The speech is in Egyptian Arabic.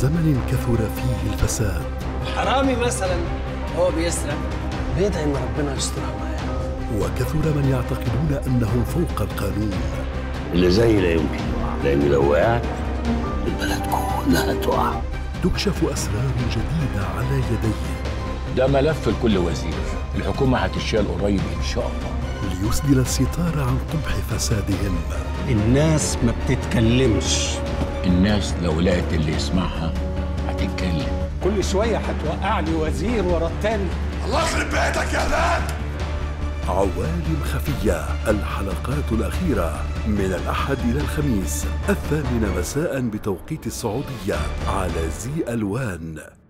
زمن كثر فيه الفساد حرامي مثلا هو بيسرق بيدعي ان ربنا يسترها معاه وكثر من يعتقدون انهم فوق القانون اللي زي لا يمكن يقع لان لو وقعت البلد كلها تقع تكشف اسرار جديده على يديه ده ملف لكل وزير الحكومة هتشال قريب إن شاء الله ليسدل الستار عن قبح فسادهم الناس ما بتتكلمش الناس لو لقت اللي يسمعها هتتكلم كل شويه هتوقع لي وزير ورا التاني عوالم خفية الحلقات الأخيرة من الأحد إلى الخميس الثامنة مساء بتوقيت السعودية على زي ألوان